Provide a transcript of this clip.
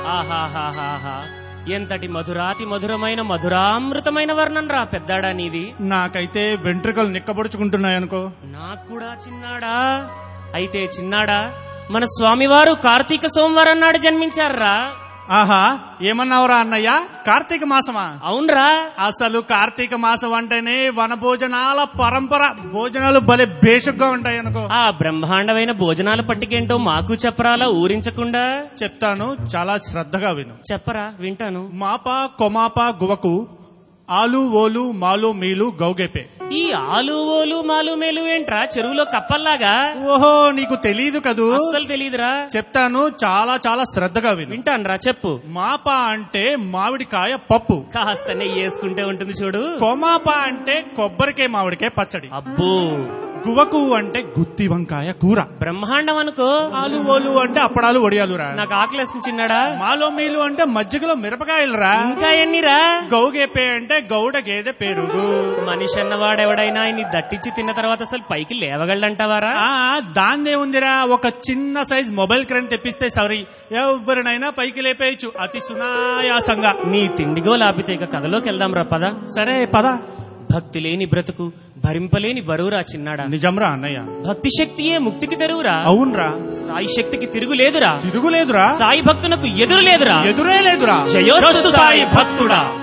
ఆహాహాహాహా ఎంతటి మధురాతి మధురమైన మధురామృతమైన వర్ణం రా పెద్దాడా నీది నాకైతే వెంట్రుకలు నిక్కబొడుచుకుంటున్నాయనుకో నాకు కూడా చిన్నాడా అయితే చిన్నాడా మన స్వామివారు కార్తీక సోమవారం నాడు జన్మించారా ఆహా ఏమన్నావురా అన్నయ్య కార్తీక మాసమా అవునరా అసలు కార్తీక మాసం అంటేనే వన భోజనాల పరంపర భోజనాలు భలే బేషుగ్గా ఉంటాయి అనుకో ఆ బ్రహ్మాండమైన భోజనాల పట్టికేంటో మాకు చెప్పరాలా ఊరించకుండా చెప్తాను చాలా శ్రద్ధగా విను చెప్పరా వింటాను మాప కొమాప గువకు ఆలు ఓలు మాలు మీలు గౌగెపే ఈ ఆలు ఓలు మాలు మేలు ఏంట్రా చెరువులో కప్పల్లాగా ఓహో నీకు తెలీదు కదూ అస్సలు తెలియదురా చెప్తాను చాలా చాలా శ్రద్ధగా విను వింటానురా చెప్పు మాప అంటే మామిడికాయ పప్పు కాస్త నెయ్యి వేసుకుంటే ఉంటుంది చూడు కొమాప అంటే కొబ్బరికాయ మామిడికాయ పచ్చడి అబ్బో గువకు అంటే గుత్తి వంకాయ కూర బ్రహ్మాండం అనుకో ఆలు ఓలు అంటే అప్పడాలు వడియాలురా నాకు ఆకలేస్తుంది చిన్నాడా మాలో మీలు అంటే మజ్జిగలో మిరపకాయలురా ఇంకా ఎన్నిరా గౌగేపే అంటే గౌడ గేదె పెరుగు మనిషి అన్నవాడెవడైనా ఇన్ని దట్టించి తిన్న తర్వాత అసలు పైకి లేవగలంటావారా ఆ దాన్నే ఉందిరా ఒక చిన్న సైజ్ మొబైల్ క్రేన్ తెప్పిస్తే సరి ఎవరినైనా పైకి లేపేయచ్చు అతి సునాయాసంగా నీ తిండిగో లాపితే ఇక కథలోకి వెళ్దాం రా పద సరే పద భక్తి లేని బ్రతుకు భరింపలేని బరువురా చిన్నాడా నిజంరా అన్నయ్య భక్తి శక్తియే ముక్తికి తెరువురా అవునరా సాయి శక్తికి తిరుగు లేదురా తిరుగులేదురా సాయి భక్తునకు ఎదురు లేదురా ఎదురే లేదురా జయోస్తు జయోస్తు సాయి భక్తుడా